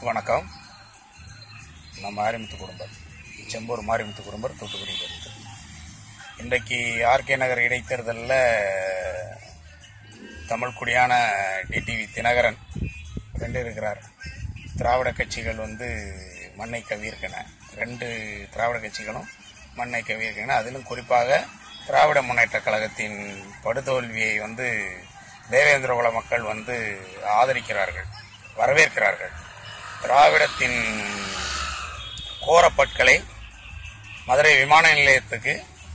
வணக்கம் நான் மாரிமுத்து குடும்பம் செம்பூர் மாரிமுத்து குடும்பம் தூத்துக்குடியிலிருந்து இன்றைக்கு ஆர்கே நகர் இடைத்தேர்தலில் தமிழ் குடியான டிடிவி தினகரன் ரெண்டு இருக்கிறார் திராவிட கட்சிகள் வந்து மண்ணை கவியிருக்கன ரெண்டு திராவிட கட்சிகளும் மண்ணை கவியிருக்கன அதிலும் குறிப்பாக திராவிட முன்னேற்ற கழகத்தின் படுதோல்வியை வந்து தேவேந்திரகுல மக்கள் வந்து ஆதரிக்கிறார்கள் வரவேற்கிறார்கள் திராவிடத்தின் கோரப்பட்களை மதுரை விமான நிலையத்துக்கு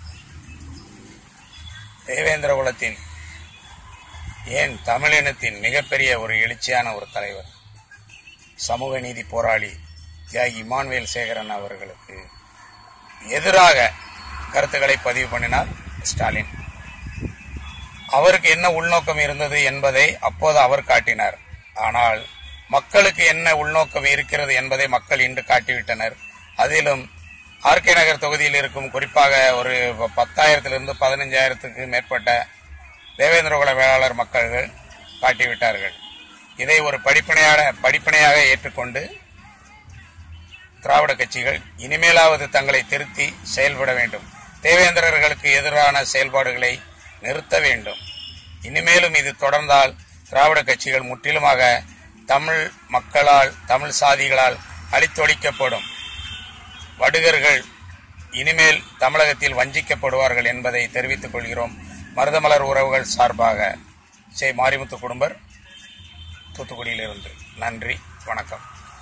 தேவேந்திர குலத்தின் ஏன் தமிழினத்தின் மிகப்பெரிய ஒரு எழுச்சியான ஒரு தலைவர் சமூக நீதி போராளி தியாகி இமானுவேல் சேகரன் அவர்களுக்கு எதிராக கருத்துக்களை பதிவு பண்ணினார் ஸ்டாலின் அவருக்கு என்ன உள்நோக்கம் இருந்தது என்பதை அப்போது அவர் காட்டினார் ஆனால் மக்களுக்கு என்ன உள்நோக்கம் இருக்கிறது என்பதை மக்கள் இன்று காட்டிவிட்டனர் அதிலும் ஆர்கே நகர் தொகுதியில் இருக்கும் குறிப்பாக ஒரு பத்தாயிரத்திலிருந்து பதினஞ்சாயிரத்துக்கு மேற்பட்ட தேவேந்திரகுல வேளாளர் மக்கள்கள் காட்டிவிட்டார்கள் இதை ஒரு படிப்பினையாக படிப்பினையாக ஏற்றுக்கொண்டு திராவிட கட்சிகள் இனிமேலாவது தங்களை திருத்தி செயல்பட வேண்டும் தேவேந்திரர்களுக்கு எதிரான செயல்பாடுகளை நிறுத்த வேண்டும் இனிமேலும் இது தொடர்ந்தால் திராவிட கட்சிகள் முற்றிலுமாக தமிழ் மக்களால் தமிழ் சாதிகளால் அழித்தொழிக்கப்படும் வடுகர்கள் இனிமேல் தமிழகத்தில் வஞ்சிக்கப்படுவார்கள் என்பதை தெரிவித்துக் கொள்கிறோம் மருதமலர் உறவுகள் சார்பாக சே மாரிமுத்து குடும்பர் தூத்துக்குடியிலிருந்து நன்றி வணக்கம்